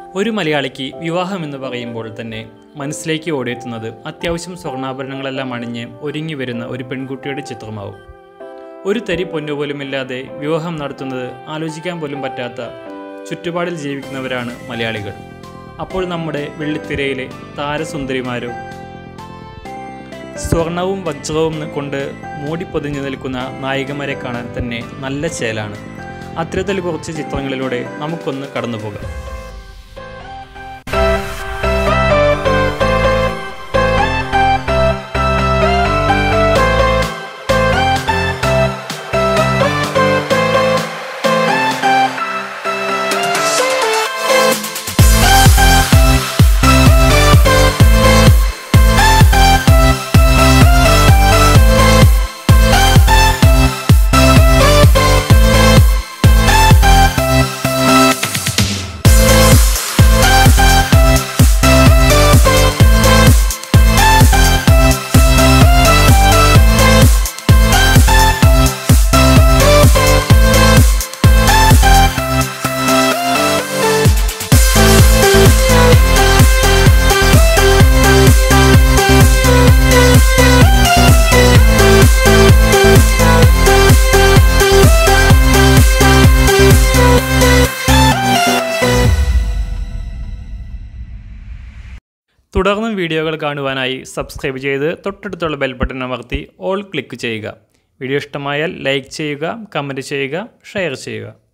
ഒരു മലയാളിക്ക് വിവാഹം എന്ന് പറയുമ്പോൾ തന്നെ മനസ്സിലേക്ക് ഓടിയെത്തുന്നത് അത്യാവശ്യം സ്വർണ്ണാഭരണങ്ങളെല്ലാം അണിഞ്ഞ് ഒരുങ്ങി വരുന്ന ഒരു പെൺകുട്ടിയുടെ ചിത്രമാവും ഒരു തരി പൊന്നുപോലുമില്ലാതെ വിവാഹം നടത്തുന്നത് ആലോചിക്കാൻ പോലും പറ്റാത്ത ചുറ്റുപാടിൽ ജീവിക്കുന്നവരാണ് മലയാളികൾ അപ്പോൾ നമ്മുടെ വെള്ളിത്തിരയിലെ താരസുന്ദരിമാരോ സ്വർണവും വജ്രവും കൊണ്ട് മൂടിപ്പൊതിഞ്ഞു നിൽക്കുന്ന നായികമാരെ കാണാൻ തന്നെ നല്ല ചേലാണ് അത്തരത്തിൽ കുറച്ച് ചിത്രങ്ങളിലൂടെ നമുക്കൊന്ന് കടന്നുപോകാം തുടർന്നും വീഡിയോകൾ കാണുവാനായി സബ്സ്ക്രൈബ് ചെയ്ത് തൊട്ടടുത്തുള്ള ബെൽ ബട്ടൺ അമർത്തി ഓൾ ക്ലിക്ക് ചെയ്യുക വീഡിയോ ഇഷ്ടമായാൽ ലൈക്ക് ചെയ്യുക കമൻറ്റ് ചെയ്യുക ഷെയർ ചെയ്യുക